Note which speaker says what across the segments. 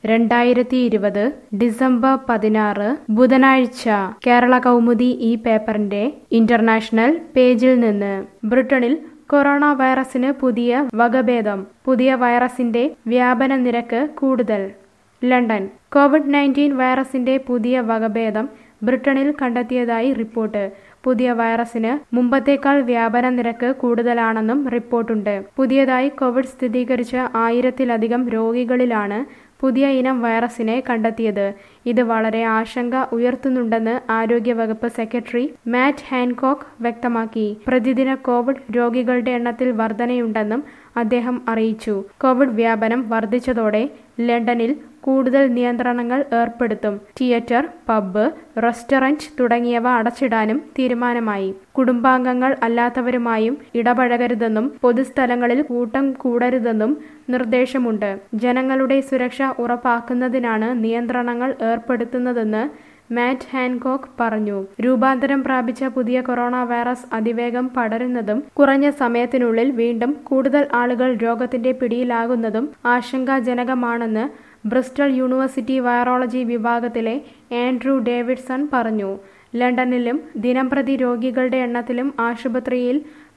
Speaker 1: രണ്ടായിരത്തി ഇരുപത് ഡിസംബർ പതിനാറ് ബുധനാഴ്ച കേരള കൗമുദി ഈ പേപ്പറിന്റെ ഇന്റർനാഷണൽ പേജിൽ നിന്ന് ബ്രിട്ടനിൽ കൊറോണ വൈറസിന് പുതിയ വകഭേദം പുതിയ വൈറസിന്റെ വ്യാപന നിരക്ക് കൂടുതൽ ലണ്ടൻ കോവിഡ് നയൻറ്റീൻ വൈറസിന്റെ പുതിയ വകഭേദം ബ്രിട്ടനിൽ കണ്ടെത്തിയതായി റിപ്പോർട്ട് പുതിയ വൈറസിന് മുമ്പത്തേക്കാൾ വ്യാപന നിരക്ക് കൂടുതലാണെന്നും റിപ്പോർട്ടുണ്ട് പുതിയതായി കോവിഡ് സ്ഥിരീകരിച്ച ആയിരത്തിലധികം രോഗികളിലാണ് പുതിയ ഇനം വൈറസിനെ കണ്ടെത്തിയത് ഇത് വളരെ ആശങ്ക ഉയർത്തുന്നുണ്ടെന്ന് ആരോഗ്യവകുപ്പ് സെക്രട്ടറി മാറ്റ് ഹാൻകോക്ക് വ്യക്തമാക്കി പ്രതിദിന കോവിഡ് രോഗികളുടെ എണ്ണത്തിൽ വർധനയുണ്ടെന്നും അദ്ദേഹം അറിയിച്ചു കോവിഡ് വ്യാപനം വർദ്ധിച്ചതോടെ ലണ്ടനിൽ കൂടുതൽ നിയന്ത്രണങ്ങൾ ഏർപ്പെടുത്തും തിയേറ്റർ പബ്ബ് റെസ്റ്റോറന്റ് തുടങ്ങിയവ അടച്ചിടാനും തീരുമാനമായി കുടുംബാംഗങ്ങൾ അല്ലാത്തവരുമായും ഇടപഴകരുതെന്നും പൊതുസ്ഥലങ്ങളിൽ കൂട്ടം കൂടരുതെന്നും നിർദ്ദേശമുണ്ട് ജനങ്ങളുടെ സുരക്ഷ ഉറപ്പാക്കുന്നതിനാണ് നിയന്ത്രണങ്ങൾ ഏർപ്പെടുത്തുന്നതെന്ന് മാറ്റ് ഹാൻകോക്ക് പറഞ്ഞു രൂപാന്തരം പ്രാപിച്ച പുതിയ കൊറോണ വൈറസ് അതിവേഗം പടരുന്നതും കുറഞ്ഞ സമയത്തിനുള്ളിൽ വീണ്ടും കൂടുതൽ ആളുകൾ രോഗത്തിന്റെ പിടിയിലാകുന്നതും ആശങ്കാജനകമാണെന്ന് ബ്രിസ്റ്റൾ യൂണിവേഴ്സിറ്റി വൈറോളജി വിഭാഗത്തിലെ ആൻഡ്രൂ ഡേവിഡ്സൺ പറഞ്ഞു ലണ്ടനിലും ദിനംപ്രതി രോഗികളുടെ എണ്ണത്തിലും ആശുപത്രിയിൽ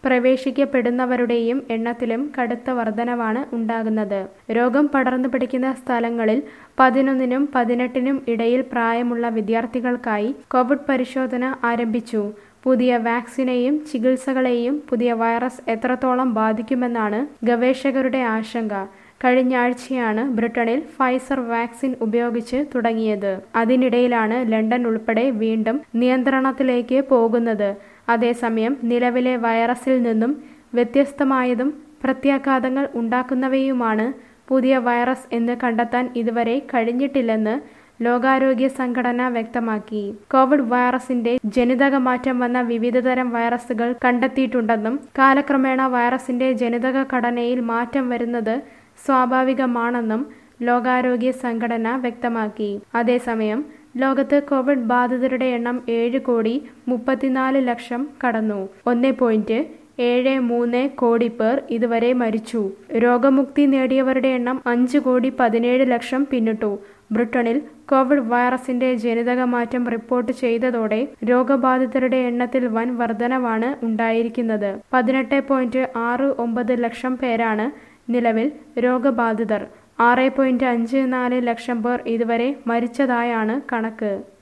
Speaker 1: പ്രവേശിക്കപ്പെടുന്നവരുടെയും എണ്ണത്തിലും കടുത്ത വർധനവാണ് ഉണ്ടാകുന്നത് രോഗം പടർന്നു പിടിക്കുന്ന സ്ഥലങ്ങളിൽ പതിനൊന്നിനും പതിനെട്ടിനും ഇടയിൽ പ്രായമുള്ള വിദ്യാർത്ഥികൾക്കായി കോവിഡ് പരിശോധന ആരംഭിച്ചു പുതിയ വാക്സിനെയും ചികിത്സകളെയും പുതിയ വൈറസ് എത്രത്തോളം ബാധിക്കുമെന്നാണ് ഗവേഷകരുടെ ആശങ്ക കഴിഞ്ഞ ആഴ്ചയാണ് ബ്രിട്ടനിൽ ഫൈസർ വാക്സിൻ ഉപയോഗിച്ച് തുടങ്ങിയത് അതിനിടയിലാണ് ലണ്ടൻ ഉൾപ്പെടെ വീണ്ടും നിയന്ത്രണത്തിലേക്ക് പോകുന്നത് അതേസമയം നിലവിലെ വൈറസിൽ നിന്നും വ്യത്യസ്തമായതും പ്രത്യാഘാതങ്ങൾ ഉണ്ടാക്കുന്നവയുമാണ് പുതിയ വൈറസ് എന്ന് കണ്ടെത്താൻ ഇതുവരെ കഴിഞ്ഞിട്ടില്ലെന്ന് ലോകാരോഗ്യ സംഘടന വ്യക്തമാക്കി കോവിഡ് വൈറസിന്റെ ജനിതക മാറ്റം വന്ന വിവിധതരം വൈറസുകൾ കണ്ടെത്തിയിട്ടുണ്ടെന്നും കാലക്രമേണ വൈറസിന്റെ ജനിതക ഘടനയിൽ മാറ്റം വരുന്നത് സ്വാഭാവികമാണെന്നും ലോകാരോഗ്യ സംഘടന വ്യക്തമാക്കി അതേസമയം ലോകത്ത് കോവിഡ് ബാധിതരുടെ എണ്ണം ഏഴ് കോടി മുപ്പത്തിനാല് ലക്ഷം കടന്നു ഒന്ന് പോയിന്റ് ഏഴ് മൂന്ന് കോടി പേർ ഇതുവരെ മരിച്ചു രോഗമുക്തി നേടിയവരുടെ എണ്ണം അഞ്ച് കോടി പതിനേഴ് ലക്ഷം പിന്നിട്ടു ബ്രിട്ടനിൽ കോവിഡ് വൈറസിന്റെ ജനിതക മാറ്റം റിപ്പോർട്ട് ചെയ്തതോടെ രോഗബാധിതരുടെ എണ്ണത്തിൽ വൻ വർധനവാണ് ഉണ്ടായിരിക്കുന്നത് പതിനെട്ട് പോയിന്റ് ആറ് ഒമ്പത് ലക്ഷം പേരാണ് നിലവിൽ രോഗബാധിതർ ആറ് പോയിന്റ് അഞ്ച് നാല് ലക്ഷം പേർ ഇതുവരെ മരിച്ചതായാണ് കണക്ക്